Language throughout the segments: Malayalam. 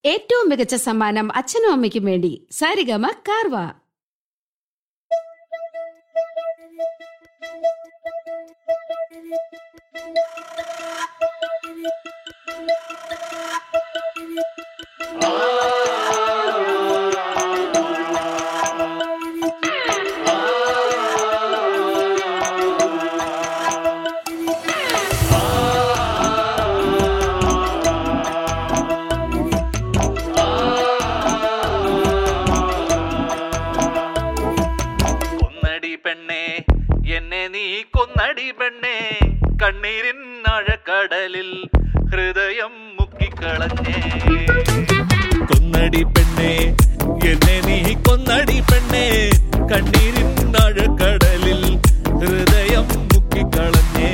ഏറ്റവും മികച്ച സമ്മാനം അച്ഛനും അമ്മയ്ക്കും വേണ്ടി സാരിഗമ കാർവ കൊന്നടി പെണ്ണേ എന്നെ നീ കൊന്നടി പെണ്ണേ കണ്ണീരിൻ ആഴക്കടലിൽ ഹൃദയം മുക്കിക്കളഞ്ഞേ കൊന്നടി പെണ്ണേ എന്നെ നീ കൊന്നടി പെണ്ണേ കണ്ണീരിൻ ആഴക്കടലിൽ ഹൃദയം മുക്കിക്കളഞ്ഞേ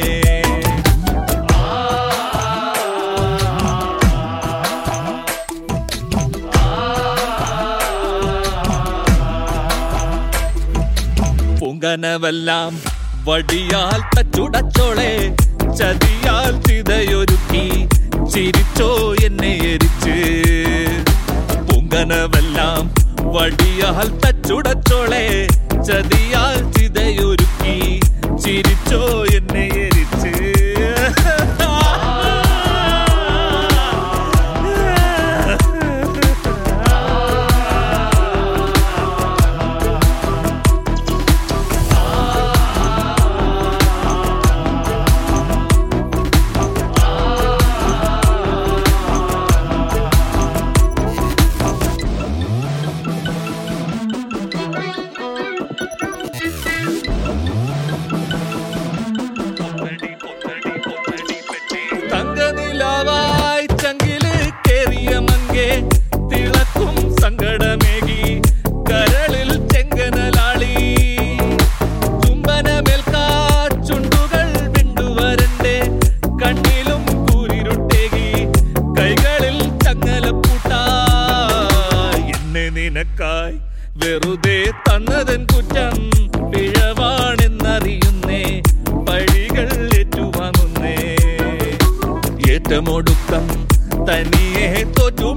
പൊങ്കനവെല്ലാം വടിയാൽ തച്ചുടച്ചോളെ ചതിയാൽ ചിതയൊരുക്കി ചിരിച്ചോ എന്നെ എരിച്ച് പൊങ്കനവെല്ലാം വടിയാൽ തച്ചുടച്ചോളെ ചതിയാൽ ചിതയൊരുക്കി ചിരിച്ചോ എന്നെ എരിച്ച് തങ്കനിലാവായി ചങ്കില് കേറിയ മങ്കെ തിളക്കും സങ്കടമേകി കരളിൽ ചെങ്കനലാളി ചുംബനമേൽക്കാച്ചുണ്ടുകൾ വിണ്ടുവരണ്ടേ കണ്ണിലും കൂരിരുട്ടേകി കൈകളിൽ ചങ്ങലപ്പൂട്ട എന്നെ നിനക്കായി വെറുതെ തന്നതൻ കുറ്റം പിഴവാണെന്നറിയുന്നേ പഴികൾ ഏറ്റുവാങ്ങുന്നേ ഏറ്റമൊടുക്കം തനിയെ തോറ്റു